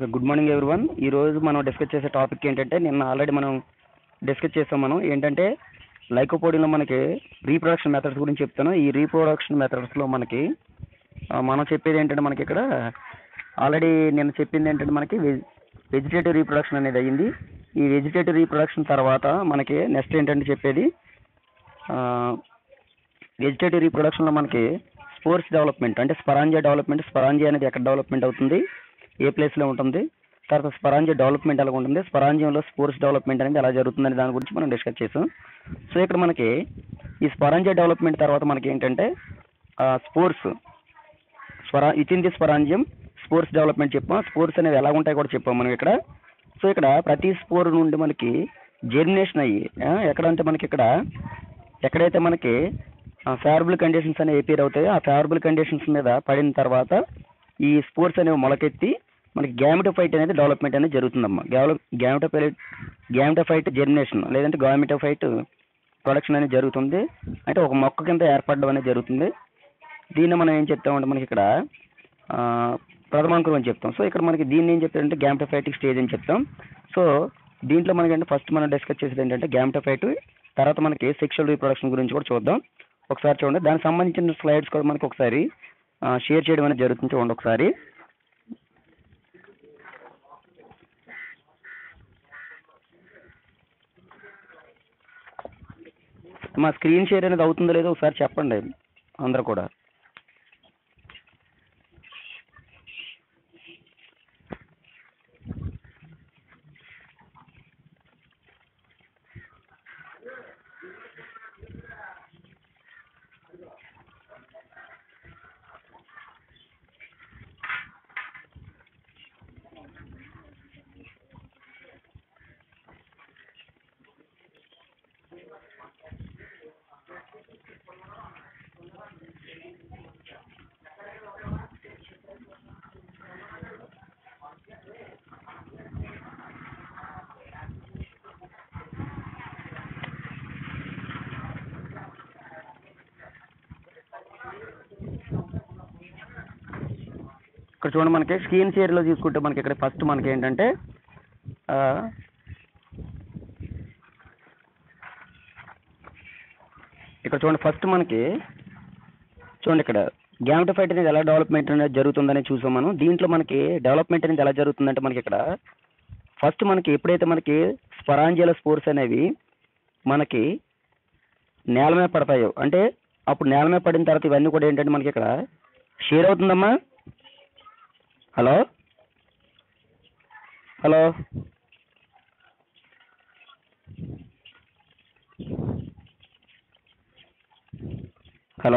Okay good morning everyone ఈ రోజు మనం డిస్కస్ చేసే టాపిక్ ఏంటంటే నిన్న ఆల్రెడీ మనం డిస్కస్ చేసాం మనం ఏంటంటే లైకోపోడియంలో మనకి రీప్రొడక్షన్ మెథడ్స్ గురించి చెప్తాను ఈ రీప్రొడక్షన్ మెథడ్స్లో మనకి ఆ, మనం చెప్పేది ఏంటంటే మనకి ఇక్కడ ఆల్రెడీ నిన్న చెప్పింది ఏంటంటే మనకి వెజిటేటివ్ రీప్రొడక్షన్ అనేది అయ్యింది ఈ వెజిటేటివ్ రీప్రొడక్షన్ తర్వాత మనకి నెక్స్ట్ ఏంటంటే చెప్పేది వెజిటేటివ్ రీప్రొడక్షన్లో మనకి స్పోర్ట్స్ డెవలప్మెంట్ అంటే స్పరాంజియా డెవలప్మెంట్ స్పరాంజియా అనేది ఎక్కడ డెవలప్మెంట్ అవుతుంది ఏ ప్లేస్లో ఉంటుంది తర్వాత స్పరాంజియా డెవలప్మెంట్ ఎలా ఉంటుంది స్పరాంజియంలో స్పోర్ట్స్ డెవలప్మెంట్ అనేది ఎలా జరుగుతుందనే దాని గురించి మనం డిస్కస్ చేసాం సో ఇక్కడ మనకి ఈ స్పరాంజియా డెవలప్మెంట్ తర్వాత మనకి ఏంటంటే స్పోర్ట్స్ స్వరా విత్ ఇన్ ది స్వరాంజ్యం స్పోర్ట్స్ డెవలప్మెంట్ చెప్పాం స్పోర్ట్స్ అనేవి ఎలా ఉంటాయి కూడా చెప్పాం మనం ఇక్కడ సో ఇక్కడ ప్రతి స్పోర్ నుండి మనకి జెర్మినేషన్ అయ్యి ఆ, ఎక్కడంటే మనకి ఇక్కడ ఎక్కడైతే మనకి ఫేవరబుల్ కండిషన్స్ అనేవి ఎపీర్ అవుతాయో ఆ ఫేవరబుల్ కండిషన్స్ మీద పడిన తర్వాత ఈ స్పోర్ట్స్ అనేవి మొలకెత్తి మనకి గ్యామిటోఫైట్ అనేది డెవలప్మెంట్ అనేది జరుగుతుందమ్మా గ్యామిటోఫైట్ గ్యామిటోఫైట్ జెర్మినేషన్ లేదంటే గామిటోఫైట్ ప్రొడక్షన్ అనేది జరుగుతుంది అంటే ఒక మొక్క కింద ఏర్పడడం అనేది జరుగుతుంది దీన్ని మనం ఏం చెప్తామంటే మనకి ఇక్కడ ఆ, ప్రథమాంకురం అని చెప్తాం సో ఇక్కడ మనకి దీన్ని ఏం చెప్తారంటే గ్యామ్టోఫైటిక్ స్టేజ్ అని చెప్తాం సో దీంట్లో మనకంటే ఫస్ట్ మనం డిస్కస్ చేసేది ఏంటంటే గ్యామ్టోఫైట్ తర్వాత మనకి సెక్షువల్ రీప్రొడక్షన్ గురించి కూడా చూద్దాం ఒకసారి చూడండి దానికి సంబంధించిన స్లైడ్స్ కూడా మనకి ఒకసారి షేర్ చేయడం అనేది జరుగుతుంది చూడండి ఒకసారి మా స్క్రీన్ షేర్ అనేది అవుతుందో లేదో ఒకసారి చెప్పండి అందరూ కూడా ఇక్కడ చూడండి మనకి స్క్రీన్ షేర్లో తీసుకుంటే మనకి ఇక్కడ ఫస్ట్ మనకి ఏంటంటే ఆ, ఇక్కడ చూడండి ఫస్ట్ మనకి చూడండి ఇక్కడ గ్యామటోఫైట్ అనేది ఎలా డెవలప్మెంట్ అనేది జరుగుతుందని చూసాం మనం దీంట్లో మనకి డెవలప్మెంట్ అనేది ఎలా జరుగుతుందంటే మనకి ఇక్కడ ఫస్ట్ మనకి ఎప్పుడైతే మనకి స్పరాంజియల స్పోర్స్ అనేవి మనకి నేల మీద పడతాయో అంటే అప్పుడు నేల మీద పడిన తర్వాత ఇవన్నీ కూడా ఏంటంటే మనకి ఇక్కడ షేర్ అవుతుందమ్మా హలో హలో హలో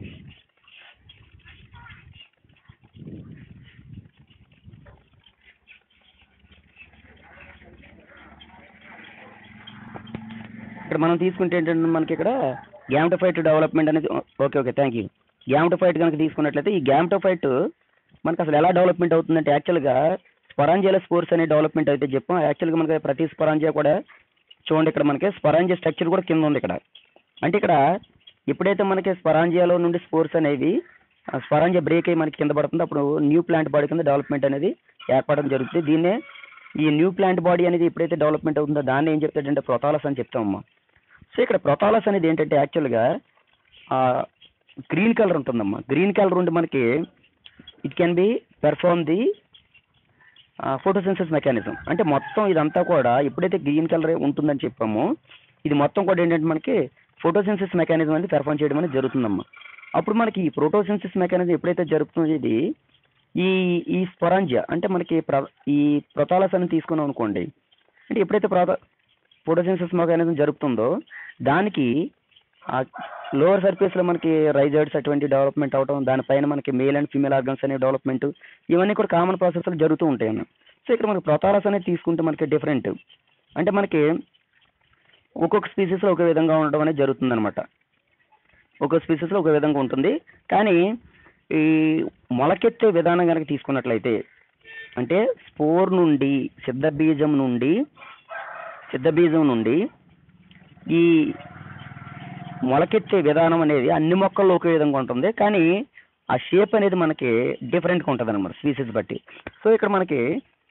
ఇక్కడ మనం తీసుకుంటే ఏంటంటే మనకి ఇక్కడ గ్యామ్టోఫైట్ డెవలప్మెంట్ అనేది okay okay thank you gametophyte కనుక తీసుకున్నట్లయితే ఈ గ్యామ్టోఫైట్ మనకి అసలు ఎలా డెవలప్మెంట్ అవుతుందంటే యాక్చువల్గా స్పరాంజియాల స్పోర్స్ అనే డెవలప్మెంట్ అయితే చెప్పాం యాక్చువల్గా మనకి ప్రతి స్పరాంజియా కూడా చూడండి ఇక్కడ మనకి స్పరాంజియా స్ట్రక్చర్ కూడా కింద ఉంది ఇక్కడ అంటే ఇక్కడ ఎప్పుడైతే మనకి స్పరాంజియాలో నుండి స్పోర్స్ అనేవి ఆ స్పరాంజియా బ్రేక్ అయ్యి మనకి కింద పడుతుంది అప్పుడు న్యూ ప్లాంట్ బాడీ కింద డెవలప్మెంట్ అనేది ఏర్పడడం జరుగుతుంది దీన్నే ఈ న్యూ ప్లాంట్ బాడీ అనేది ఎప్పుడైతే డెవలప్మెంట్ అవుతుందో దాన్ని ఏం చెప్తాడంటే ప్రొతాలస్ అని చెప్తామమ్మా సో ఇక్కడ ప్రొతాలస్ అనేది ఏంటంటే యాక్చువల్గా గ్రీన్ కలర్ ఉంటుందమ్మా గ్రీన్ కలర్ ఉండి మనకి it can be perform the photosynthesis mechanism అంటే మొత్తం ఇదంతా కూడా ఎప్పుడైతే గ్రీన్ కలర్ ఉంటుందని చెప్పామో ఇది మొత్తం కూడా ఏంటంటే మనకి ఫోటోసిన్సిస్ మెకానిజం అనేది పెర్ఫార్మ్ చేయడం అనేది జరుగుతుందమ్మా అప్పుడు మనకి ఈ ఫోటోసిన్సిస్ మెకానిజం ఎప్పుడైతే జరుగుతుందో ఇది ఈ ఈ స్పొరాంజియా అంటే మనకి ప్ర ఈ ప్రొతాలస్ అని తీసుకున్నాం అనుకోండి అంటే ఎప్పుడైతే ప్రొత ఫోటోసిన్సిస్ మెకానిజం జరుగుతుందో దానికి ఆ లోవర్ సర్ఫేస్లో మనకి రైజర్డ్స్ అటువంటి డెవలప్మెంట్ అవడం దానిపైన మనకి మేల్ అండ్ ఫీమేల్ ఆర్గన్స్ అనే డెవలప్మెంట్ ఇవన్నీ కూడా కామన్ ప్రాసెస్లు జరుగుతూ ఉంటాయి అన్న సో ఇక్కడ మనకి ప్రొతాలస్ అనేది తీసుకుంటే మనకి డిఫరెంట్ అంటే మనకి ఒక్కొక్క స్పీసీస్లో ఒక విధంగా ఉండడం అనేది జరుగుతుంది అనమాట ఒక్కొక్క స్పీసీస్లో ఒక విధంగా ఉంటుంది కానీ ఈ మొలకెత్తే విధానం కనుక తీసుకున్నట్లయితే అంటే స్పోర్ నుండి సిద్ధ బీజం నుండి సిద్ధ బీజం నుండి ఈ మొలకెత్తే విధానం అనేది అన్ని మొక్కల్లో ఒకే విధంగా ఉంటుంది కానీ ఆ షేప్ అనేది మనకి డిఫరెంట్గా ఉంటుంది అనమాట స్పీసీస్ బట్టి సో ఇక్కడ మనకి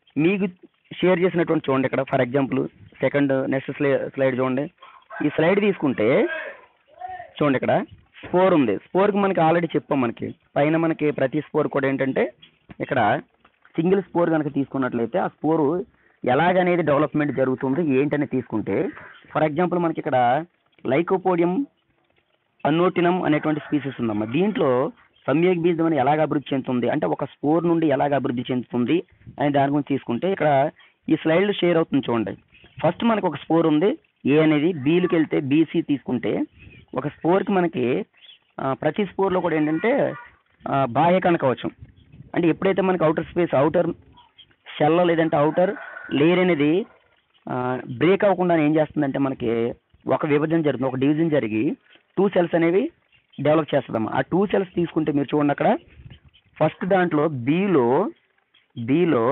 మీకు షేర్ చేసినటువంటి చూడండి ఇక్కడ ఫర్ ఎగ్జాంపుల్ సెకండ్ నెక్స్ట్ స్లై స్లైడ్ చూడండి ఈ స్లైడ్ తీసుకుంటే చూడండి ఇక్కడ స్పోర్ ఉంది స్పోర్కి మనకి ఆల్రెడీ చెప్పాం మనకి పైన మనకి ప్రతి స్పోర్ కూడా ఏంటంటే ఇక్కడ సింగిల్ స్పోర్ కనుక తీసుకున్నట్లయితే ఆ స్పోరు ఎలాగనేది డెవలప్మెంట్ జరుగుతుంది ఏంటని తీసుకుంటే ఫర్ ఎగ్జాంపుల్ మనకి ఇక్కడ లైకోపోడియం అన్నోటినం అనేటువంటి స్పీసీస్ ఉందమ్మా దీంట్లో సంయోగ బీజం అని ఎలాగ అభివృద్ధి చెందుతుంది అంటే ఒక స్పోర్ నుండి ఎలాగ అభివృద్ధి చెందుతుంది అని దాని గురించి తీసుకుంటే ఇక్కడ ఈ స్లైడ్లో షేర్ అవుతుంది చూడండి ఫస్ట్ మనకు ఒక స్పోర్ ఉంది ఏ అనేది బీలోకి వెళ్తే బీసీ తీసుకుంటే ఒక స్పోర్కి మనకి ఆ, ప్రతి స్పోర్లో కూడా ఏంటంటే ఆ, బాహ్య కణకవచం అంటే ఎప్పుడైతే మనకి అవుటర్ స్పేస్ అవుటర్ షెల్ లేదంటే అవుటర్ లేయర్ అనేది బ్రేక్ అవ్వకుండా ఏం చేస్తుందంటే మనకి ఒక విభజన జరుగుతుంది ఒక డివిజన్ జరిగి టూ సెల్స్ అనేవి డెవలప్ చేస్తుందమ్మా ఆ టూ సెల్స్ తీసుకుంటే మీరు చూడండి అక్కడ ఫస్ట్ దాంట్లో బీలో బీలో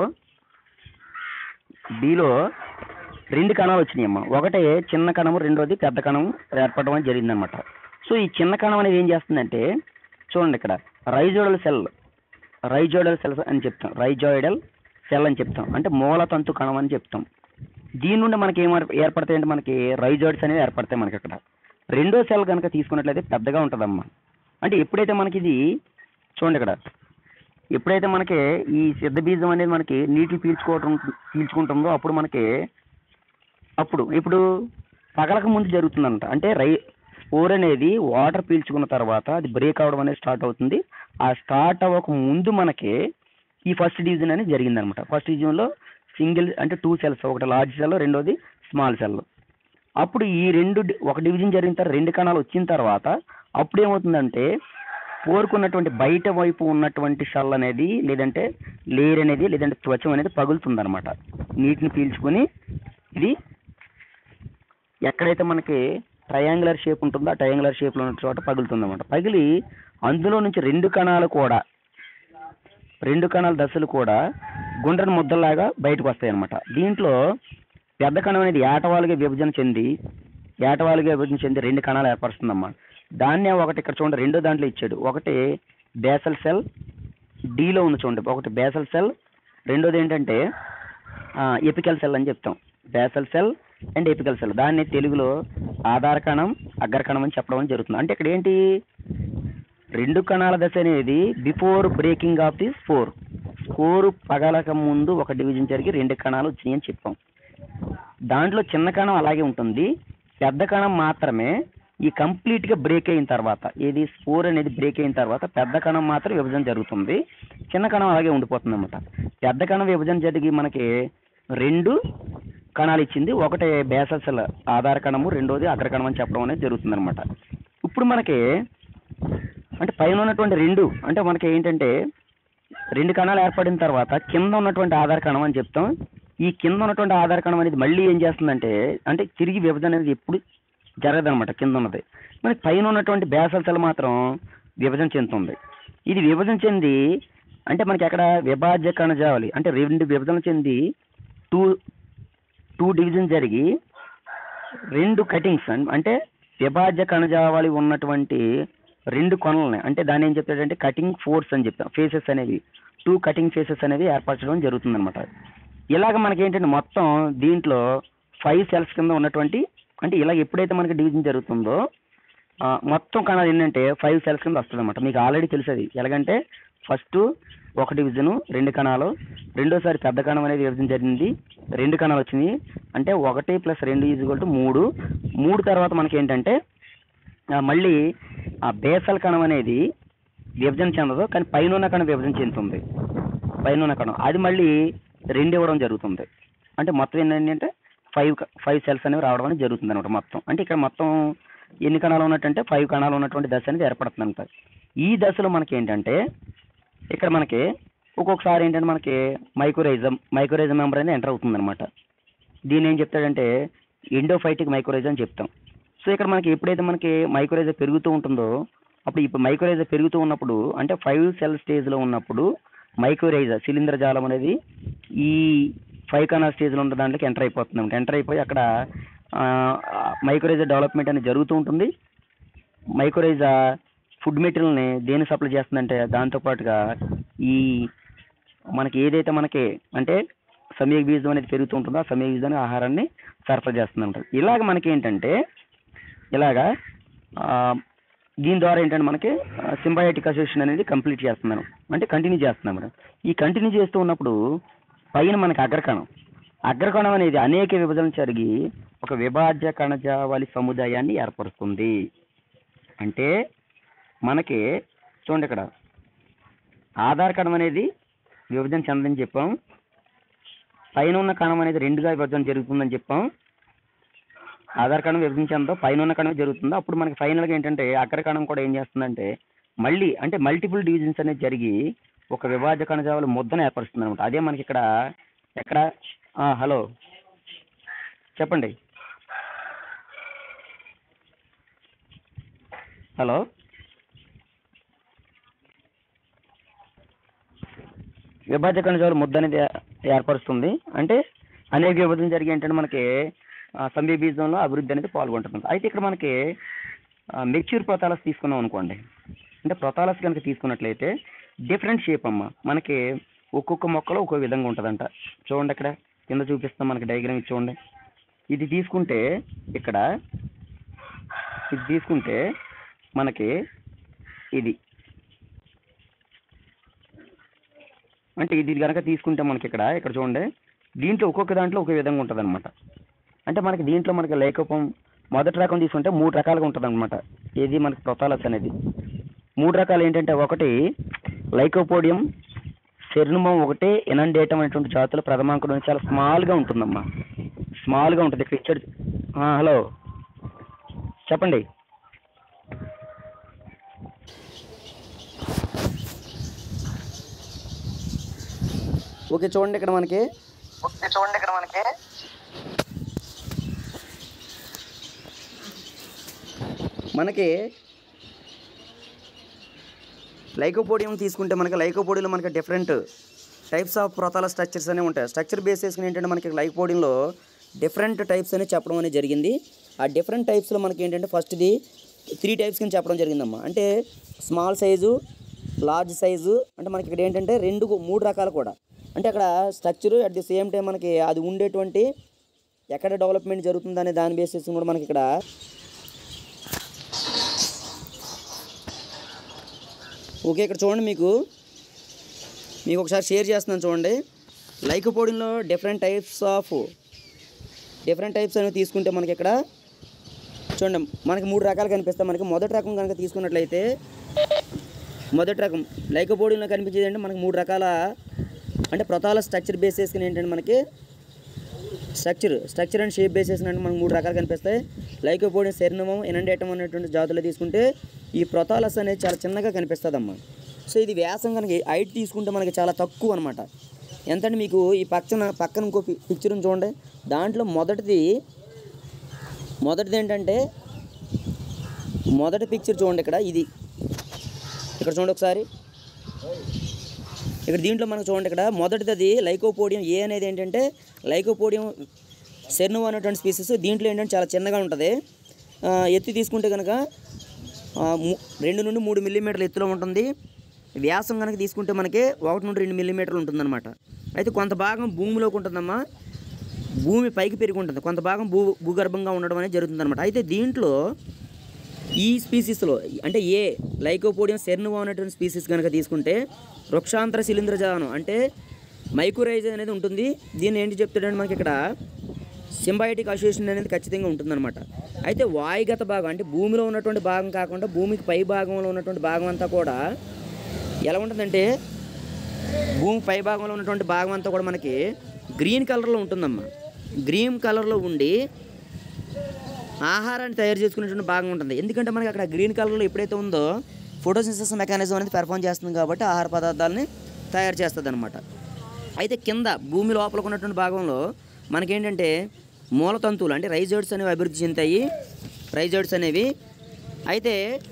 బీలో రెండు కణాలు వచ్చినాయమ్మా ఒకటే చిన్న కణము రెండోది పెద్ద కణం ఏర్పడడం అనేది జరిగిందనమాట సో ఈ చిన్న కణం అనేది ఏం చేస్తుందంటే చూడండి ఇక్కడ రైజోడల్ సెల్ రైజోడల్ సెల్స్ అని చెప్తాం రైజోయిడల్ సెల్ అని చెప్తాం అంటే మూలతంతు కణం అని చెప్తాం దీని నుండి మనకి ఏం ఏర్ప- ఏర్పడతాయంటే మనకి రైజోయిడ్స్ అనేవి ఏర్పడతాయి మనకి అక్కడ రెండో సెల్ కనుక తీసుకున్నట్లయితే పెద్దగా ఉంటుందమ్మా అంటే ఎప్పుడైతే మనకి ఇది చూడండి ఇక్కడ ఎప్పుడైతే మనకి ఈ సిద్ధ బీజం అనేది మనకి నీటిని పీల్చుకోవటం పీల్చుకుంటుందో అప్పుడు మనకి అప్పుడు ఇప్పుడు పగలక ముందు జరుగుతుందంట అంటే రై స్పోర్ అనేది వాటర్ పీల్చుకున్న తర్వాత అది బ్రేక్ అవడం అనేది స్టార్ట్ అవుతుంది ఆ స్టార్ట్ అవ్వక ముందు మనకి ఈ ఫస్ట్ డివిజన్ అనేది జరిగిందనమాట ఫస్ట్ డివిజన్లో సింగిల్ అంటే టూ సెల్స్ ఒకటి లార్జ్ సెల్ రెండోది స్మాల్ సెల్ అప్పుడు ఈ రెండు డి- ఒక డివిజన్ జరిగిన తర్వాత రెండు కణాలు వచ్చిన తర్వాత అప్పుడు ఏమవుతుందంటే కోరుకున్నటువంటి బయట వైపు ఉన్నటువంటి షల్ అనేది లేదంటే లేయర్ అనేది లేదంటే త్వచం అనేది పగులుతుందన్నమాట నీటిని పీల్చుకొని ఇది ఎక్కడైతే మనకి ట్రయాంగులర్ షేప్ ఉంటుందో ఆ ట్రయాంగులర్ షేప్లో ఉన్న చోట పగులుతుందన్నమాట పగిలి అందులో నుంచి రెండు కణాలు కూడా రెండు కణాల దశలు కూడా గుండ్రని ముద్దలాగా బయటకు వస్తాయి అన్నమాట దీంట్లో పెద్ద కణం అనేది ఏటవాలుగా విభజన చెంది ఏటవాలుగా విభజన చెంది రెండు కణాలు ఏర్పరుస్తుందమ్మా దాన్నే ఒకటి ఇక్కడ చూడండి రెండో దాంట్లో ఇచ్చాడు ఒకటి బేసల్ సెల్ డీలో ఉంది చూడండి ఒకటి బేసల్ సెల్ రెండోది ఏంటంటే ఎపికల్ సెల్ అని చెప్తాం basal cell and apical cell దాన్ని తెలుగులో ఆధార కణం అగ్ర కణం అని చెప్పడం అనేది జరుగుతుంది అంటే ఇక్కడ ఏంటి రెండు కణాల దశ అనేది before breaking of the spore spore పగలక ముందు ఒక డివిజన్ జరిగి రెండు కణాలు వచ్చినాయి అని చెప్పాం దాంట్లో చిన్న కణం అలాగే ఉంటుంది పెద్ద కణం మాత్రమే ఈ కంప్లీట్గా బ్రేక్ అయిన తర్వాత ఏది స్పోర్ అనేది బ్రేక్ అయిన తర్వాత పెద్ద కణం మాత్రం విభజన జరుగుతుంది చిన్న కణం అలాగే ఉండిపోతుంది అనమాట పెద్ద కణం విభజన జరిగి మనకి రెండు కణాలు ఇచ్చింది ఒకటి బేసల్ సెల్ ఆధార కణము రెండోది అగ్ర కణం అని చెప్పడం అనేది జరుగుతుంది అనమాట ఇప్పుడు మనకి అంటే పైన ఉన్నటువంటి రెండు అంటే మనకి ఏంటంటే రెండు కణాలు ఏర్పడిన తర్వాత కింద ఉన్నటువంటి ఆధార కణం అని చెప్తాం ఈ కింద ఉన్నటువంటి ఆధార కణం అనేది మళ్ళీ ఏం చేస్తుందంటే అంటే తిరిగి విభజన అనేది ఎప్పుడు జరగదనమాట కింద ఉన్నది మనకి పైన ఉన్నటువంటి బేసల్ సెల్ మాత్రం విభజన చెందుతుంది ఇది విభజన చెంది అంటే మనకి అక్కడ విభాజ్య కణజావలి అంటే రెండు విభజన చెంది టూ టూ డివిజన్ జరిగి రెండు కటింగ్స్ అంటే విభాజ్య కణజావళి ఉన్నటువంటి రెండు కొనలని అంటే దాన్ని ఏం చెప్తాడంటే కటింగ్ ఫోర్స్ అని చెప్తాం ఫేసెస్ అనేవి టూ కటింగ్ ఫేసెస్ అనేవి ఏర్పరచడం జరుగుతుందన్నమాట ఇలాగ మనకి ఏంటంటే మొత్తం దీంట్లో ఫైవ్ సెల్స్ కింద ఉన్నటువంటి అంటే ఇలా ఎప్పుడైతే మనకి డివిజన్ జరుగుతుందో ఆ, మొత్తం కణాలు ఏంటంటే ఫైవ్ సెల్స్ కింద వస్తుంది అనమాట మీకు ఆల్రెడీ తెలుసు అది ఎలాగంటే ఫస్ట్ ఒక డివిజను రెండు కణాలు రెండోసారి పెద్ద కణం అనేది విభజన జరిగింది రెండు కణాలు వచ్చినాయి అంటే ఒకటి ప్లస్ రెండు ఈజ్వల్ టు మూడు మూడు తర్వాత మనకి ఏంటంటే ఆ, మళ్ళీ ఆ బేసల్ కణం అనేది విభజన చెందదు కానీ పైన ఉన్న కణం విభజన చెందుతుంది పైన ఉన్న కణం అది మళ్ళీ రెండు ఇవ్వడం జరుగుతుంది అంటే మొత్తం ఏంటంటే ఫైవ్ ఫైవ్ సెల్స్ అనేవి రావడం అనేది జరుగుతుంది అనమాట మొత్తం అంటే ఇక్కడ మొత్తం ఎన్ని కణాలు ఉన్నట్టంటే ఫైవ్ కణాలు ఉన్నటువంటి దశ అనేది ఏర్పడుతుంది అనమాట ఈ దశలో మనకి ఏంటంటే ఇక్కడ మనకి ఒక్కొక్కసారి ఏంటంటే మనకి మైక్రోరైజం మైక్రోరైజం మెంబర్ అనేది ఎంటర్ అవుతుంది అనమాట దీన్ని ఏం చెప్తాడంటే ఎండోఫైటిక్ మైక్రోరైజం అని చెప్తాం సో ఇక్కడ మనకి ఎప్పుడైతే మనకి మైక్రోరైజర్ పెరుగుతూ ఉంటుందో అప్పుడు ఇప్పుడు మైక్రోరైజర్ పెరుగుతూ ఉన్నప్పుడు అంటే ఫైవ్ సెల్ స్టేజ్లో ఉన్నప్పుడు మైక్రోరైజర్ శిలీంద్ర జాలం అనేది ఈ ఫైవ్ కణాల స్టేజ్లో ఉన్న దాంట్లోకి ఎంటర్ అయిపోతుంది అనమాట ఎంటర్ అయిపోయి అక్కడ మైక్రోరైజర్ డెవలప్మెంట్ అనేది జరుగుతూ ఉంటుంది మైక్రోరైజా ఫుడ్ మెటీరియల్ని దేని సప్లై చేస్తుందంటే దాంతో పాటుగా ఈ మనకి ఏదైతే మనకి అంటే సమయ బీజం అనేది పెరుగుతూ ఉంటుందో ఆ సమయ బీజానికి ఆహారాన్ని సరఫరా చేస్తుంది అనమాట ఇలాగ మనకి ఏంటంటే ఇలాగా ఆ, దీని ద్వారా ఏంటంటే మనకి సింబయాటిక్ అసోసియేషన్ అనేది కంప్లీట్ చేస్తున్నాను అంటే కంటిన్యూ చేస్తున్నాం మేడం ఈ కంటిన్యూ చేస్తూ ఉన్నప్పుడు పైన మనకి అగ్రకణం అగ్రకణం అనేది అనేక విభజన జరిగి ఒక విభాజ్య కణజావళి సముదాయాన్ని ఏర్పరుస్తుంది అంటే మనకి చూడండి ఇక్కడ ఆధార్ కణం అనేది విభజన చెందని చెప్పాం పైన ఉన్న కణం అనేది రెండుగా విభజన జరుగుతుందని చెప్పాం ఆధార్ కణం విభజన చెందో పైన ఉన్న కణం జరుగుతుందో అప్పుడు మనకి ఫైనల్గా ఏంటంటే అగ్ర కణం కూడా ఏం చేస్తుందంటే మళ్ళీ అంటే మల్టిపుల్ డివిజన్స్ అనేది జరిగి ఒక విభాజ కణజావాల ముద్దను ఏర్పరుస్తుంది అనమాట అదే మనకి ఇక్కడ ఎక్కడ ఆ, హలో చెప్పండి హలో విభాజ కణజాలు ముద్ద అనేది ఏ- ఏర్పరుస్తుంది అంటే అనేక విభజన జరిగి ఏంటంటే మనకి ఆ, సంధి బీజంలో అభివృద్ధి అనేది పాల్గొంటుంది అయితే ఇక్కడ మనకి మెచ్యూర్ ప్రొతాలస్ తీసుకున్నాం అనుకోండి అంటే ప్రొతాలస్ కనుక తీసుకున్నట్లయితే డిఫరెంట్ షేప్ అమ్మ మనకి ఒక్కొక్క మొక్కలో ఒక్కో విధంగా ఉంటుందంట చూడండి ఇక్కడ కింద చూపిస్తాం మనకి డయాగ్రామ్ ఇది చూడండి ఇది తీసుకుంటే ఇక్కడ ఇది తీసుకుంటే మనకి ఇది అంటే ఇది కనుక తీసుకుంటే మనకి ఇక్కడ ఇక్కడ చూడండి దీంట్లో ఒక్కొక్క దాంట్లో ఒక విధంగా ఉంటుంది అనమాట అంటే మనకి దీంట్లో మనకి లేకపోం మొదటి రకం తీసుకుంటే మూడు రకాలుగా ఉంటుంది అనమాట ఏది మనకి ప్రొతాలస్ అనేది మూడు రకాలు ఏంటంటే ఒకటి లైకోపోడియం సెర్నుమం ఒకటి ఎనండేటం అనేటువంటి జాతుల ప్రథమాంకుడు అనేది చాలా స్మాల్గా ఉంటుందమ్మా స్మాల్గా ఉంటుంది ఇక్కడ ఇచ్చాడు ఆ, హలో చెప్పండి ఓకే చూడండి ఇక్కడ మనకి చూడండి ఇక్కడ మనకి మనకి లైకోపోడియం తీసుకుంటే మనకి లైకోపోడియంలో మనకి different types of prothallus structures అనేవి ఉంటాయి స్ట్రక్చర్ బేస్ చేసుకుని ఏంటంటే మనకి లైకోపోడియంలో డిఫరెంట్ టైప్స్ అని చెప్పడం అనేది జరిగింది ఆ డిఫరెంట్ టైప్స్లో మనకి ఏంటంటే ఫస్ట్ది త్రీ టైప్స్ కింద చెప్పడం జరిగిందమ్మా అంటే స్మాల్ సైజు లార్జ్ సైజు అంటే మనకి ఇక్కడ ఏంటంటే రెండు మూడు రకాలు కూడా అంటే అక్కడ structure at the same time మనకి అది ఉండేటువంటి ఎక్కడ డెవలప్మెంట్ జరుగుతుందనే దాని బేస్ చేసుకుని కూడా మనకి ఇక్కడ ఓకే ఇక్కడ చూడండి మీకు మీకు ఒకసారి షేర్ చేస్తున్నాను చూడండి లైకోపోడిన్లో different types of different types అనేవి తీసుకుంటే మనకి ఇక్కడ చూడండి మనకి మూడు రకాలు కనిపిస్తాయి మనకి మొదటి రకం కనుక తీసుకున్నట్లయితే మొదటి రకం లైకోపోడిన్లో కనిపించేది అంటే మనకి మూడు రకాల అంటే ప్రతాల స్ట్రక్చర్ బేస్ చేసుకుని ఏంటంటే మనకి structure structure and shape base చేసుకుని మనకు మూడు రకాలు కనిపిస్తాయి లైకోపోడియం శరణమం ఎనండేటం అనేటువంటి జాతులు తీసుకుంటే ఈ ప్రొతాలస్ అనేది చాలా చిన్నగా కనిపిస్తుందమ్మా సో ఇది వ్యాసం కనుక హైట్ తీసుకుంటే మనకి చాలా తక్కువ అనమాట ఎంతంటే మీకు ఈ పక్కన పక్కన ఇంకో పి- పిక్చర్ ఉంది చూడండి దాంట్లో మొదటిది మొదటిది ఏంటంటే మొదటి పిక్చర్ చూడండి ఇక్కడ ఇది ఇక్కడ చూడండి ఒకసారి ఇక్కడ దీంట్లో మనకు చూడండి ఇక్కడ మొదటిది అది లైకోపోడియం ఏ అనేది ఏంటంటే లైకోపోడియం సెర్ను అనేటువంటి స్పీసెస్ దీంట్లో ఏంటంటే చాలా చిన్నగా ఉంటుంది ఆ, ఎత్తు తీసుకుంటే కనుక ఆ, ము- రెండు నుండి మూడు మిల్లీమీటర్ల ఎత్తులో ఉంటుంది వ్యాసం కనుక తీసుకుంటే మనకి ఒకటి నుండి రెండు మిల్లీమీటర్లు ఉంటుందన్నమాట అయితే కొంత భాగం భూమిలోకి ఉంటుందమ్మా భూమి పైకి పెరిగి ఉంటుంది కొంత భాగం భూ భూగర్భంగా ఉండడం అనేది జరుగుతుందన్నమాట అయితే దీంట్లో ఈ స్పీసీస్లో అంటే ఏ లైకోపోడియం సెర్నువా అనేటువంటి స్పీసీస్ కనుక తీసుకుంటే వృక్షాంతర శిలీంద్రజాలం అంటే మైక్రోరైజ్ అనేది ఉంటుంది దీన్ని ఏంటి చెప్తాడంటే మనకి ఇక్కడ సింబయోటిక్ అసోసియేషన్ అనేది ఖచ్చితంగా ఉంటుందన్నమాట అయితే వాయుగత భాగం అంటే భూమిలో ఉన్నటువంటి భాగం కాకుండా భూమికి పై భాగంలో ఉన్నటువంటి భాగం అంతా కూడా ఎలా ఉంటుందంటే భూమి పై భాగంలో ఉన్నటువంటి భాగం అంతా కూడా మనకి గ్రీన్ కలర్లో ఉంటుందమ్మా గ్రీన్ కలర్లో ఉండి ఆహారాన్ని తయారు చేసుకునేటువంటి భాగం ఉంటుంది ఎందుకంటే మనకి అక్కడ గ్రీన్ కలర్లో ఎప్పుడైతే ఉందో ఫోటోసింథసిస్ మెకానిజం అనేది పెర్ఫామ్ చేస్తుంది కాబట్టి ఆహార పదార్థాలని తయారు చేస్తుంది అనమాట అయితే కింద భూమి లోపల ఉన్నటువంటి భాగంలో మనకేంటంటే మూలతంతువులు అంటే రైజోడ్స్ అనేవి అభివృద్ధి చెందుతాయి రైజోడ్స్ అనేవి అయితే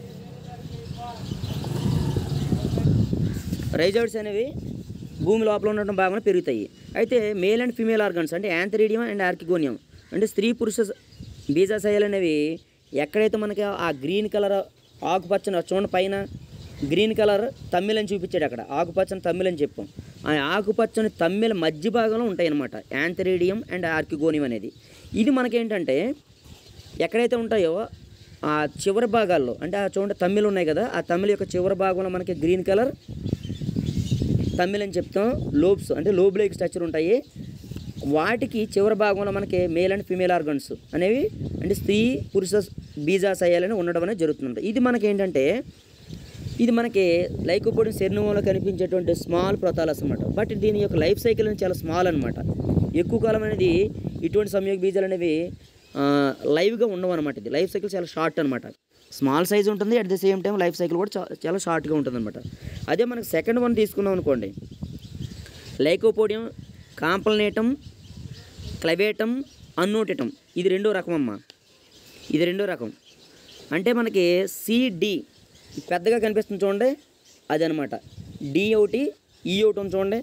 రైజోడ్స్ అనేవి భూమి లోపల ఉన్నటువంటి భాగంలో పెరుగుతాయి అయితే మేల్ అండ్ ఫీమేల్ ఆర్గన్స్ అంటే యాంథరీడియం అండ్ ఆర్కిగోనియం అంటే స్త్రీ పురుష బీజాశయాలు అనేవి ఎక్కడైతే మనకి ఆ గ్రీన్ కలర్ ఆకుపచ్చని చూడండి పైన గ్రీన్ కలర్ తమ్మిల్ అని చూపించాడు అక్కడ ఆకుపచ్చని తమ్మిల్ అని చెప్పాం ఆ ఆకుపచ్చని తమ్మిల మధ్య భాగంలో ఉంటాయి అన్నమాట యాంథరీడియం అండ్ ఆర్కిగోనియం అనేది ఇది మనకేంటంటే ఎక్కడైతే ఉంటాయో ఆ చివరి భాగాల్లో అంటే ఆ చూడండి తమ్మిలు ఉన్నాయి కదా ఆ తమ్మిల యొక్క చివరి భాగంలో మనకి గ్రీన్ కలర్ తమ్మిల్ అని చెప్తాం లోబ్స్ అంటే లోబ్ లైక్ స్ట్రక్చర్ ఉంటాయి వాటికి చివరి భాగంలో మనకి మేల్ అండ్ ఫీమేల్ ఆర్గన్స్ అనేవి అంటే స్త్రీ పురుష బీజాశయాలని ఉండడం అనేది జరుగుతుంది ఇది మనకి ఏంటంటే ఇది మనకి లైకోపోడియం శరీరంలో కనిపించేటువంటి స్మాల్ ప్రొతాలస్ అనమాట బట్ దీని యొక్క లైఫ్ సైకిల్ అనేది చాలా స్మాల్ అనమాట ఎక్కువ కాలం అనేది ఇటువంటి సంయోగ బీజాలు అనేవి ఆ, లైవ్గా ఉండవు అనమాట ఇది లైఫ్ సైకిల్ చాలా షార్ట్ అనమాట స్మాల్ సైజ్ ఉంటుంది at the same time life cycle కూడా చా- చాలా షార్ట్గా ఉంటుంది అనమాట అదే మనకి సెకండ్ వన్ తీసుకున్నాం అనుకోండి లైకోపోడియం కాంపల్నేటం క్లవేటం అన్నోటిటం ఇది రెండో రకం అమ్మ ఇది రెండో రకం అంటే మనకి సిడి పెద్దగా కనిపిస్తుంది చూడండి అదనమాట డి ఒకటి ఈ ఒకటి ఉంది చూడండి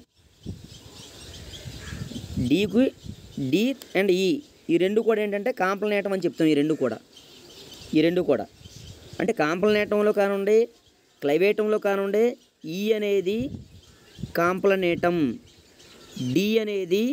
డీకి డి అండ్ ఈ ఈ రెండు కూడా ఏంటంటే కాంపల్నేటం అని చెప్తాం ఈ రెండు కూడా ఈ రెండు కూడా అంటే కాంపల్నేటంలో కానుండే క్లైవేటంలో కానుండే ఈ అనేది కాంప్లనేటం డి అనేది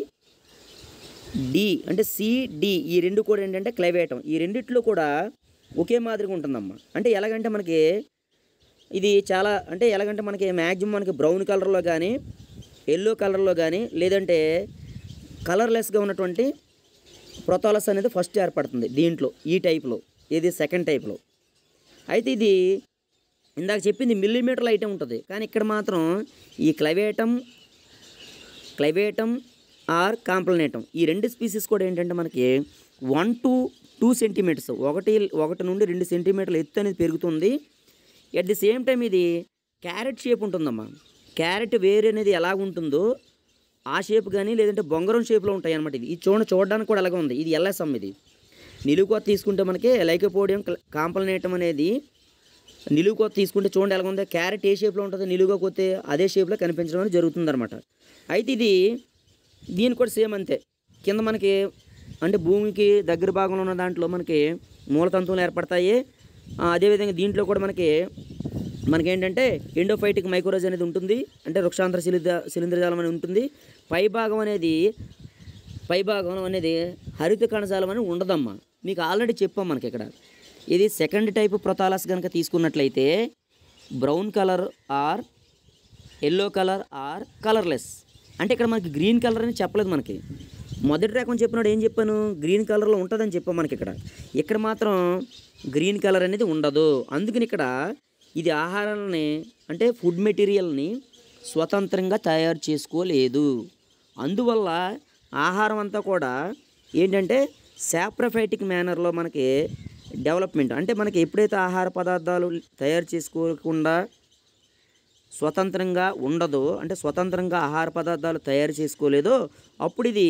డి అంటే సిడి ఈ రెండు కూడా ఏంటంటే క్లైవేటం ఈ రెండిట్లో కూడా ఒకే మాదిరిగా ఉంటుందమ్మా అంటే ఎలాగంటే మనకి ఇది చాలా అంటే ఎలాగంటే మనకి మ్యాక్సిమం మనకి బ్రౌన్ కలర్లో కానీ ఎల్లో కలర్లో కానీ లేదంటే కలర్లెస్గా ఉన్నటువంటి ప్రొతాలస్ అనేది ఫస్ట్ ఏర్పడుతుంది దీంట్లో ఈ టైప్లో ఇది సెకండ్ టైప్లో అయితే ఇది ఇందాక చెప్పింది మిల్లీమీటర్ల ఐటమ్ ఉంటుంది కానీ ఇక్కడ మాత్రం ఈ క్లవేటం క్లైవేటం ఆర్ కాంప్లనేటం ఈ రెండు స్పీసీస్ కూడా ఏంటంటే మనకి వన్ టు టూ సెంటీమీటర్స్ ఒకటి ఒకటి నుండి రెండు సెంటీమీటర్ల ఎత్తు అనేది పెరుగుతుంది ఎట్ ది సేమ్ టైం ఇది క్యారెట్ షేప్ ఉంటుందమ్మా క్యారెట్ వేరు అనేది ఎలా ఉంటుందో ఆ షేప్ కానీ లేదంటే బొంగరం షేప్లో ఉంటాయి అనమాట ఇది ఇది చూడ చూడడానికి కూడా అలాగే ఉంది ఇది ఎల్ఎస్ఎం ఇది నిలువుకోత తీసుకుంటే మనకి లైకోపోడియం కాంపల్నేటం అనేది నిలువు కోత తీసుకుంటే చూడండి ఎలా ఉంది క్యారెట్ ఏ షేప్లో ఉంటుందో నిలువుగా కొత్తే అదే షేప్లో కనిపించడం అనేది జరుగుతుంది అనమాట అయితే ఇది దీని కూడా సేమ్ అంతే కింద మనకి అంటే భూమికి దగ్గర భాగంలో ఉన్న దాంట్లో మనకి మూలతంతువులు ఏర్పడతాయి ఆ, అదేవిధంగా దీంట్లో కూడా మనకి మనకేంటంటే ఎండోఫైటిక్ మైక్రోజ్ అనేది ఉంటుంది అంటే వృక్షాంతర శిలిద శిలీంద్రజాలం అనేది ఉంటుంది పై భాగం అనేది పై భాగం అనేది హరిత కణజాలం అని ఉండదమ్మా మీకు ఆల్రెడీ చెప్పాం మనకి ఇక్కడ ఇది సెకండ్ టైప్ ప్రొతాలస్ కనుక తీసుకున్నట్లయితే brown colour or yellow colour or colourless అంటే ఇక్కడ మనకి గ్రీన్ కలర్ అని చెప్పలేదు మనకి మొదటి రకం చెప్పినాడు ఏం చెప్పాను గ్రీన్ కలర్లో ఉంటుందని చెప్పాం మనకి ఇక్కడ ఇక్కడ మాత్రం గ్రీన్ కలర్ అనేది ఉండదు అందుకని ఇక్కడ ఇది ఆహారాలని అంటే ఫుడ్ మెటీరియల్ని స్వతంత్రంగా తయారు చేసుకోలేదు అందువల్ల ఆహారం అంతా కూడా ఏంటంటే సాప్రఫైటిక్ మేనర్లో మనకి డెవలప్మెంట్ అంటే మనకి ఎప్పుడైతే ఆహార పదార్థాలు తయారు చేసుకోకుండా స్వతంత్రంగా ఉండదో అంటే స్వతంత్రంగా ఆహార పదార్థాలు తయారు చేసుకోలేదో అప్పుడు ఇది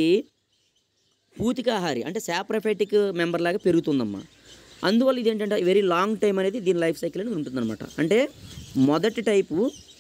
పూతికాహారి అంటే సాప్రఫైటిక్ మెంబర్ లాగా పెరుగుతుందమ్మా అందువల్ల ఇది ఏంటంటే వెరీ లాంగ్ టైం అనేది దీని లైఫ్ సైకిల్ అనేది ఉంటుందన్నమాట అంటే మొదటి టైపు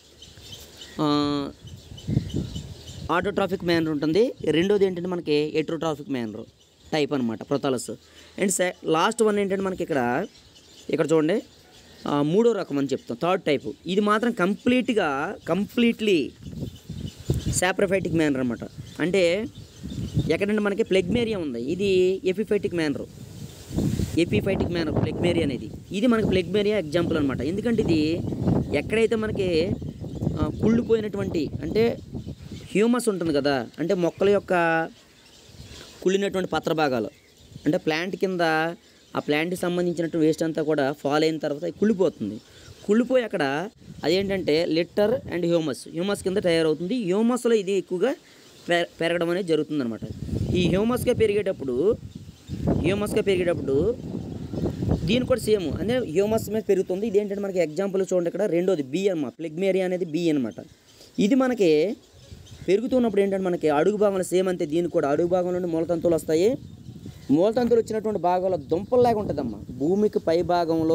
ఆటోట్రాఫిక్ మ్యానర్ ఉంటుంది రెండోది ఏంటంటే మనకి ఎట్రోట్రాఫిక్ మ్యానర్ టైప్ అనమాట ప్రొతాలస్ అండ్ సె లాస్ట్ వన్ ఏంటంటే మనకి ఇక్కడ ఇక్కడ చూడండి ఆ, మూడో రకం అని చెప్తాం థర్డ్ టైప్ ఇది మాత్రం కంప్లీట్గా కంప్లీట్లీ సాప్రఫైటిక్ మ్యానర్ అనమాట అంటే ఎక్కడంటే మనకి ప్లెగ్మేరియా ఉంది ఇది ఎపిఫైటిక్ మ్యానర్ ఎపిఫైటిక్ మ్యానర్ ప్లెగ్మేరియా అనేది ఇది మనకి ప్లెగ్మేరియా ఎగ్జాంపుల్ అనమాట ఎందుకంటే ఇది ఎక్కడైతే మనకి ఆ, కుళ్ళిపోయినటువంటి అంటే హ్యూమస్ ఉంటుంది కదా అంటే మొక్కల యొక్క కుళ్ళినటువంటి పత్ర భాగాలు అంటే ప్లాంట్ కింద ఆ ప్లాంట్కి సంబంధించినటువంటి వేస్ట్ అంతా కూడా ఫాల్ అయిన తర్వాత అది కుళ్ళిపోతుంది కుళ్ళిపోయి అక్కడ అదేంటంటే లిటర్ అండ్ హ్యూమస్ హ్యూమస్ కింద తయారవుతుంది హ్యూమస్లో ఇది ఎక్కువగా పె- పెరగడం అనేది జరుగుతుంది అనమాట ఈ హ్యూమస్గా పెరిగేటప్పుడు హ్యూమస్గా పెరిగేటప్పుడు దీని కూడా సేమ్ అంటే హ్యూమస్ మీద పెరుగుతుంది ఇది ఏంటంటే మనకి ఎగ్జాంపుల్ చూడండి ఇక్కడ రెండోది బి అన్నమాట ప్లెగ్మేరియా అనేది బి అనమాట ఇది మనకి పెరుగుతున్నప్పుడు ఏంటంటే మనకి అడుగు భాగంలో సేమ్ అంతే దీనికి కూడా అడుగు భాగం నుండి మూలతంతువులు వస్తాయి మూలతంతువులు వచ్చినటువంటి భాగంలో దుంపల్లాగా ఉంటుందమ్మా భూమికి పై భాగంలో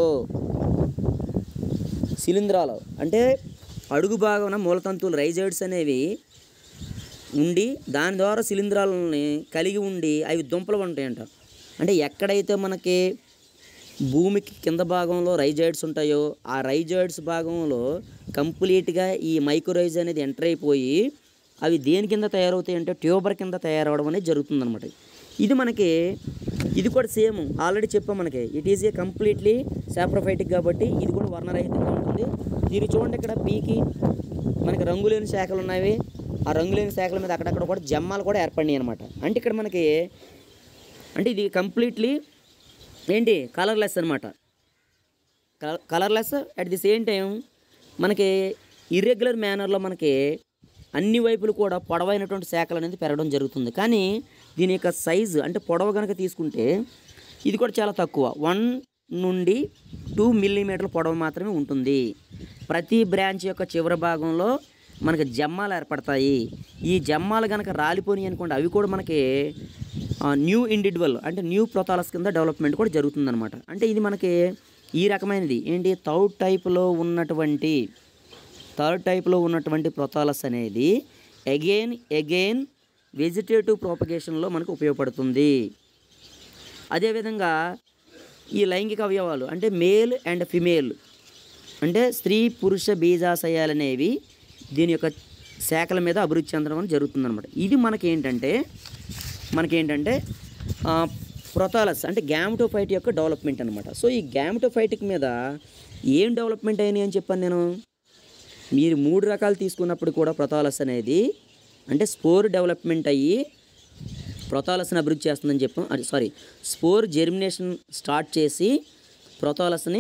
శిలీంధ్రాలు అంటే అడుగు భాగంలో మూలతంతువులు రైజైడ్స్ అనేవి ఉండి దాని ద్వారా శిలీంధ్రాలని కలిగి ఉండి అవి దుంపలు ఉంటాయంట అంటే ఎక్కడైతే మనకి భూమికి కింద భాగంలో రైజాయిడ్స్ ఉంటాయో ఆ రైజాయిడ్స్ భాగంలో కంప్లీట్గా ఈ మైక్రోరైజ్ అనేది ఎంటర్ అయిపోయి అవి దేని కింద తయారవుతాయి అంటే ట్యూబర్ కింద తయారవడం అనేది జరుగుతుందన్నమాట ఇది మనకి ఇది కూడా సేమ్ ఆల్రెడీ చెప్పాం మనకి it is a completely saprophytic కాబట్టి ఇది కూడా వర్ణరహితంగా ఉంటుంది దీన్ని చూడండి ఇక్కడ పీకి మనకి రంగులేని శాఖలు ఉన్నవి ఆ రంగులేని శాఖల మీద అక్కడక్కడ కూడా జమ్మాలు కూడా ఏర్పడినాయి అనమాట అంటే ఇక్కడ మనకి అంటే ఇది కంప్లీట్లీ ఏంటి కలర్లెస్ అనమాట colourless at the same time మనకి ఇర్రెగ్యులర్ మేనర్లో మనకి అన్ని వైపులు కూడా పొడవైనటువంటి శాఖలు అనేది పెరగడం జరుగుతుంది కానీ దీని యొక్క సైజు అంటే పొడవ కనుక తీసుకుంటే ఇది కూడా చాలా తక్కువ వన్ నుండి టూ మిల్లీమీటర్ల పొడవు మాత్రమే ఉంటుంది ప్రతి బ్రాంచ్ యొక్క చివరి భాగంలో మనకి జమ్మాలు ఏర్పడతాయి ఈ జమ్మాలు కనుక రాలిపోయి అనుకోండి అవి కూడా మనకి న్యూ ఇండివిజువల్ అంటే న్యూ ప్రొతాలస్ కింద డెవలప్మెంట్ కూడా జరుగుతుందన్నమాట అంటే ఇది మనకి ఈ రకమైనది ఏంటి థర్డ్ టైప్లో ఉన్నటువంటి థర్డ్ టైప్లో ఉన్నటువంటి ప్రొతాలస్ అనేది అగైన్ అగైన్ వెజిటేటివ్ ప్రోపగేషన్లో మనకు ఉపయోగపడుతుంది అదేవిధంగా ఈ లైంగిక అవయవాలు అంటే మేల్ అండ్ ఫిమేల్ అంటే స్త్రీ పురుష బీజాశయాలు అనేవి దీని యొక్క శాఖల మీద అభివృద్ధి చెందడం అనేది జరుగుతుందన్నమాట ఇది మనకేంటంటే మనకేంటంటే ప్రొతాలస్ అంటే గ్యామటోఫైట్ యొక్క డెవలప్మెంట్ అనమాట సో ఈ గ్యామటోఫైటిక్ మీద ఏం డెవలప్మెంట్ అయినాయి అని చెప్పాను నేను మీరు మూడు రకాలు తీసుకున్నప్పుడు కూడా ప్రొతాలస్ అనేది అంటే స్పోర్ డెవలప్మెంట్ అయ్యి ప్రొతాలస్ని అభివృద్ధి చేస్తుందని చెప్పాం అది సారీ స్పోర్ జెర్మినేషన్ స్టార్ట్ చేసి ప్రొతాలస్ని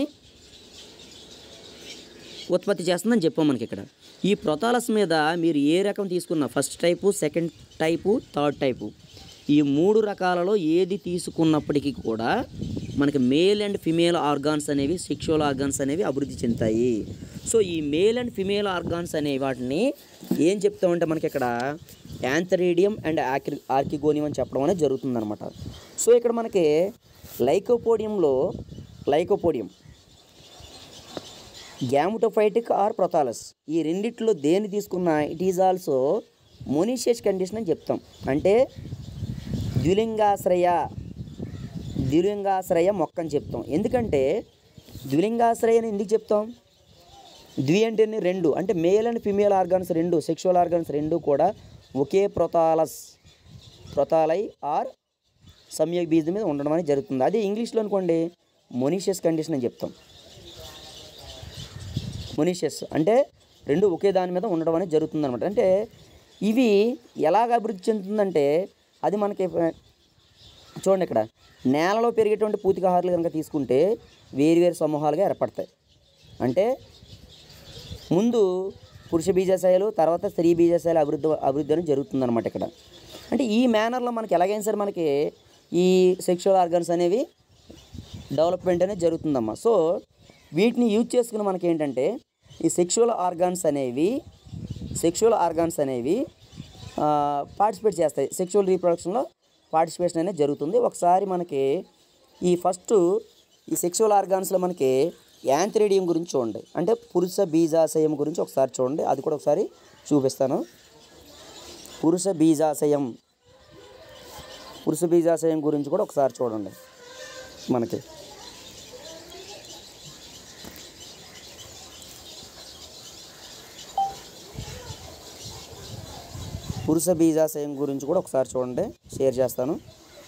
ఉత్పత్తి చేస్తుందని చెప్పాం మనకి ఇక్కడ ఈ ప్రొతాలస్ మీద మీరు ఏ రకం తీసుకున్నా first type second type third type ఈ మూడు రకాలలో ఏది తీసుకున్నప్పటికీ కూడా మనకి మేల్ అండ్ ఫిమేల్ ఆర్గాన్స్ అనేవి సెక్షువల్ ఆర్గాన్స్ అనేవి అభివృద్ధి చెందుతాయి సో ఈ మేల్ అండ్ ఫిమేల్ ఆర్గాన్స్ అనే వాటిని ఏం చెప్తామంటే మనకి ఇక్కడ యాంథరీడియం అండ్ ఆక్రి ఆర్కిగోనియం అని చెప్పడం అనేది జరుగుతుందన్నమాట సో ఇక్కడ మనకి లైకోపోడియంలో లైకోపోడియం గ్యామటోఫైటిక్ ఆర్ ప్రొతాలస్ ఈ రెండిట్లో దేని తీసుకున్నా it is also monoecious condition అని చెప్తాం అంటే ద్విలింగాశ్రయ ద్విలింగాశ్రయ మొక్క అని చెప్తాం ఎందుకంటే ద్విలింగాశ్రయ అని ఎందుకు చెప్తాం ద్వి అంటే ఎన్ని? రెండు అంటే మేల్ అండ్ ఫిమేల్ ఆర్గాన్స్ రెండు సెక్షువల్ ఆర్గాన్స్ రెండు కూడా ఒకే ప్రొతాలస్ ప్రొతాలై ఆర్ సమ్యక్ బీజ్ మీద ఉండడం అనేది జరుగుతుంది అదే ఇంగ్లీష్లో అనుకోండి మొనిషియస్ కండిషన్ అని చెప్తాం మొనిషియస్ అంటే రెండు ఒకే దాని మీద ఉండడం అనేది జరుగుతుంది అనమాట అంటే ఇవి ఎలాగ అభివృద్ధి చెందుతుందంటే అది మనకి ఆ, చూడండి ఇక్కడ నేలలో పెరిగేటువంటి పూతికాహారాలు కనుక తీసుకుంటే వేరు వేరు సమూహాలుగా ఏర్పడతాయి అంటే ముందు పురుష బీజాశయాలు తర్వాత స్త్రీ బీజాశయాలు అభివృద్ధి అభివృద్ధి అనేది జరుగుతుందన్నమాట ఇక్కడ అంటే ఈ మేనర్లో మనకి ఎలాగైనా సరే మనకి ఈ సెక్షువల్ ఆర్గన్స్ అనేవి డెవలప్మెంట్ అనేది జరుగుతుందమ్మా సో వీటిని యూజ్ చేసుకుని మనకి ఏంటంటే ఈ సెక్షువల్ ఆర్గాన్స్ అనేవి సెక్షువల్ ఆర్గాన్స్ అనేవి పార్టిసిపేట్ చేస్తాయి సెక్షువల్ రీప్రొడక్షన్లో పార్టిసిపేషన్ అనేది జరుగుతుంది ఒకసారి మనకి ఈ ఫస్ట్ ఈ సెక్షువల్ ఆర్గాన్స్లో మనకి యాంథ్రేడియం గురించి చూడండి అంటే పురుష బీజాశయం గురించి ఒకసారి చూడండి అది కూడా ఒకసారి చూపిస్తాను పురుష బీజాశయం పురుష బీజాశయం గురించి కూడా ఒకసారి చూడండి మనకి పురుష బీజాశయం గురించి కూడా ఒకసారి చూడండి షేర్ చేస్తాను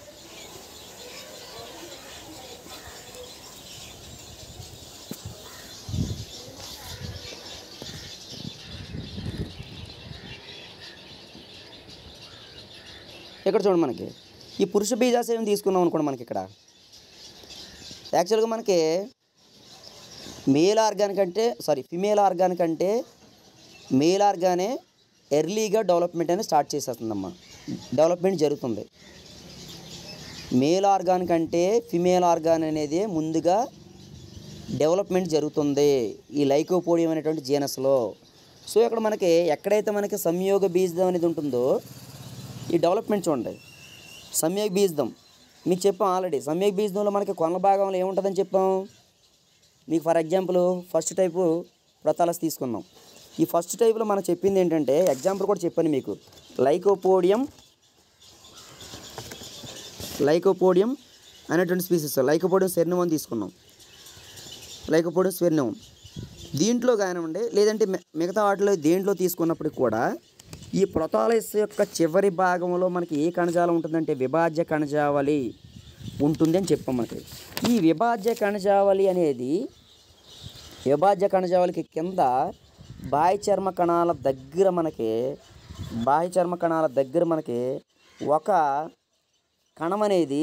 ఇక్కడ చూడండి మనకి ఈ పురుష బీజాశయం తీసుకున్నాం అనుకోండి మనకి ఇక్కడ యాక్చువల్గా మనకి మేల్ ఆర్గాన్ కంటే సారీ ఫిమేల్ ఆర్గాన్ కంటే మేల్ ఆర్గానే ఎర్లీగా డెవలప్మెంట్ అనేది స్టార్ట్ చేసేస్తుందమ్మా డెవలప్మెంట్ జరుగుతుంది మేల్ ఆర్గాన్ కంటే ఫిమేల్ ఆర్గాన్ అనేది ముందుగా డెవలప్మెంట్ జరుగుతుంది ఈ లైకోపోడియం అనేటువంటి జీనస్లో సో ఇక్కడ మనకి ఎక్కడైతే మనకి సంయోగ బీజం అనేది ఉంటుందో ఈ డెవలప్మెంట్ చూడండి సంయోగ బీజం మీకు చెప్పాం ఆల్రెడీ సంయోగ బీజంలో మనకి కొన భాగంలో ఏముంటుందని చెప్పాం మీకు for example first type prothallus తీసుకున్నాం ఈ ఫస్ట్ టైప్లో మనం చెప్పింది ఏంటంటే ఎగ్జాంపుల్ కూడా చెప్పాను మీకు లైకోపోడియం లైకోపోడియం అనేటువంటి స్పీసెస్ లైకోపోడియం సెర్నివం తీసుకున్నాం లైకోపోడియం స్వెర్నివం దీంట్లో కానివ్వండి లేదంటే మి- మిగతా వాటిలో దేంట్లో తీసుకున్నప్పటికి కూడా ఈ ప్రొతాలైస్ యొక్క చివరి భాగంలో మనకి ఏ కణజాలం ఉంటుందంటే విభాజ్య కణజావళి ఉంటుంది అని చెప్పాం మనకి ఈ విభాజ్య కణజావళి అనేది విభాజ్య కణజావళికి కింద బాహ్య చర్మ కణాల దగ్గర మనకి బాహ్య చర్మ కణాల దగ్గర మనకి ఒక కణం అనేది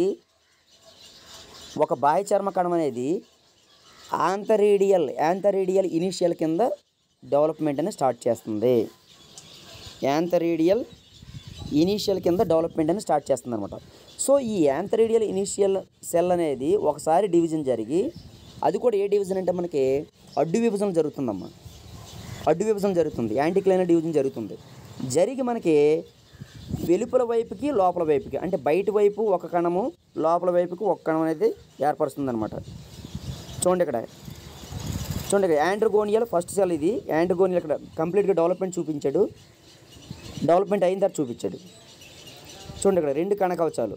ఒక బాహ్య చర్మ కణం అనేది ఆంతరీడియల్ యాంతరీడియల్ ఇనిషియల్ కింద డెవలప్మెంట్ అని స్టార్ట్ చేస్తుంది యాంతరీడియల్ ఇనీషియల్ కింద డెవలప్మెంట్ అని స్టార్ట్ చేస్తుంది అనమాట సో ఈ యాంతరీడియల్ ఇనీషియల్ సెల్ అనేది ఒకసారి డివిజన్ జరిగి అది కూడా ఏ డివిజన్ అంటే మనకి అడ్డు విభజన జరుగుతుందమ్మా అడ్డు విభజన జరుగుతుంది యాంటీక్లైనర్ డివిజన్ జరుగుతుంది జరిగి మనకి వెలుపల వైపుకి లోపల వైపుకి అంటే బయట వైపు ఒక కణము లోపల వైపుకి ఒక కణం అనేది ఏర్పరుస్తుంది అనమాట చూడండి ఇక్కడ చూడండి ఇక్కడ యాండ్రోగోనియల్ ఫస్ట్ సెల్ ఇది యాండ్రోగోనియల్ ఇక్కడ కంప్లీట్గా డెవలప్మెంట్ చూపించాడు డెవలప్మెంట్ అయిన తర్వాత చూపించాడు చూడండి ఇక్కడ రెండు కణకవచాలు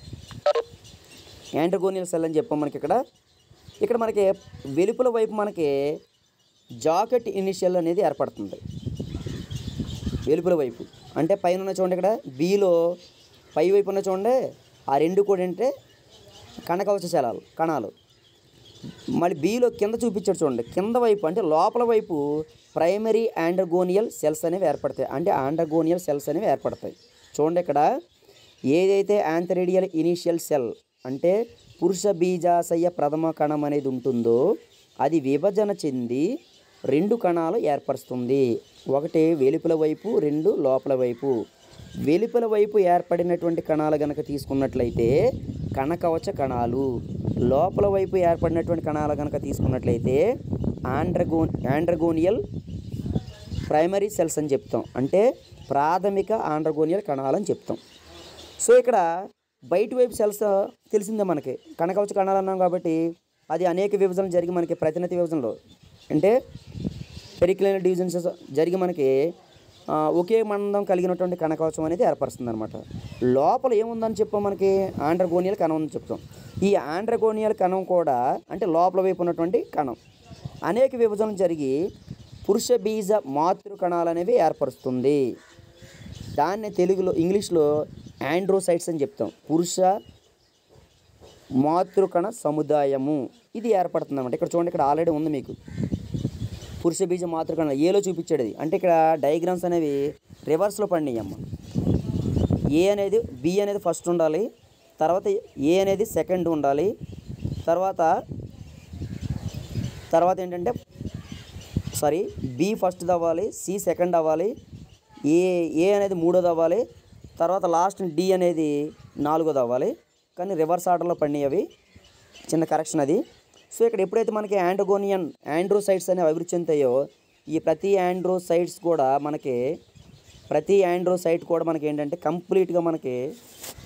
యాండ్రోగోనియల్ సెల్ అని చెప్పాం మనకి ఇక్కడ ఇక్కడ మనకి వెలుపల వైపు మనకి జాకెట్ ఇనిషియల్ అనేది ఏర్పడుతుంది వెలుపల వైపు అంటే పైన ఉన్న చూడండి ఇక్కడ బీలో పై వైపు ఉన్న చూడండి ఆ రెండు కూడా ఏంటంటే కణకవచ శలాలు కణాలు మళ్ళీ బీలో కింద చూపించాడు చూడండి కింద వైపు అంటే లోపల వైపు ప్రైమరీ ఆండ్రగోనియల్ సెల్స్ అనేవి ఏర్పడతాయి అంటే ఆండ్రగోనియల్ సెల్స్ అనేవి ఏర్పడతాయి చూడండి ఇక్కడ ఏదైతే యాంథరేడియల్ ఇనీషియల్ సెల్ అంటే పురుష బీజాశయ ప్రథమ కణం అనేది ఉంటుందో అది విభజన చెంది రెండు కణాలు ఏర్పరుస్తుంది ఒకటి వెలుపల వైపు రెండు లోపల వైపు వెలుపల వైపు ఏర్పడినటువంటి కణాలు గనక తీసుకున్నట్లయితే కణకవచ కణాలు లోపల వైపు ఏర్పడినటువంటి కణాలు గనక తీసుకున్నట్లయితే ఆండ్రగోన్ యాండ్రగోనియల్ ప్రైమరీ సెల్స్ అని చెప్తాం అంటే ప్రాథమిక ఆండ్రగోనియల్ కణాలు అని చెప్తాం సో ఇక్కడ బయట వైపు సెల్స్ తెలిసిందే మనకి కణకవచ కణాలు అన్నాం కాబట్టి అది అనేక విభజనలు జరిగి మనకి ప్రతినిధి విభజనలో అంటే పెరిక్లైనల్ డివిజన్స్ జరిగి మనకి ఆ, ఒకే మందం కలిగినటువంటి కణకవచం అనేది ఏర్పరుస్తుంది అనమాట లోపల ఏముందని చెప్పాం మనకి ఆండ్రగోనియల్ కణం అని చెప్తాం ఈ ఆండ్రగోనియల్ కణం కూడా అంటే లోపల వైపు ఉన్నటువంటి కణం అనేక విభజనలు జరిగి పురుష బీజ మాతృ కణాలు అనేవి ఏర్పరుస్తుంది దాన్ని తెలుగులో ఇంగ్లీష్లో ఆండ్రోసైట్స్ అని చెప్తాం పురుష మాతృకణ సముదాయము ఇది ఏర్పడుతుంది అనమాట ఇక్కడ చూడండి ఇక్కడ ఆల్రెడీ ఉంది మీకు పురుష బీజ మాతృకణ ఏలో చూపించాడు ఇది అంటే ఇక్కడ డయాగ్రామ్స్ అనేవి రివర్స్లో పడినాయి అమ్మ ఏ అనేది బి అనేది ఫస్ట్ ఉండాలి తర్వాత ఏ అనేది సెకండ్ ఉండాలి తర్వాత తర్వాత ఏంటంటే సారీ బి ఫస్ట్ అవ్వాలి సి సెకండ్ అవ్వాలి ఏ ఏ అనేది మూడోది అవ్వాలి తర్వాత లాస్ట్ డి అనేది నాలుగోది అవ్వాలి కానీ రివర్స్ ఆర్డర్లో పడినాయి అవి చిన్న కరెక్షన్ అది సో ఇక్కడ ఎప్పుడైతే మనకి యాండ్రోగోనియన్ యాండ్రోసైట్స్ అనేవి అభివృద్ధి చెందుతాయో ఈ ప్రతి యాండ్రోసైట్స్ కూడా మనకి ప్రతి యాండ్రోసైట్ కూడా మనకి ఏంటంటే కంప్లీట్గా మనకి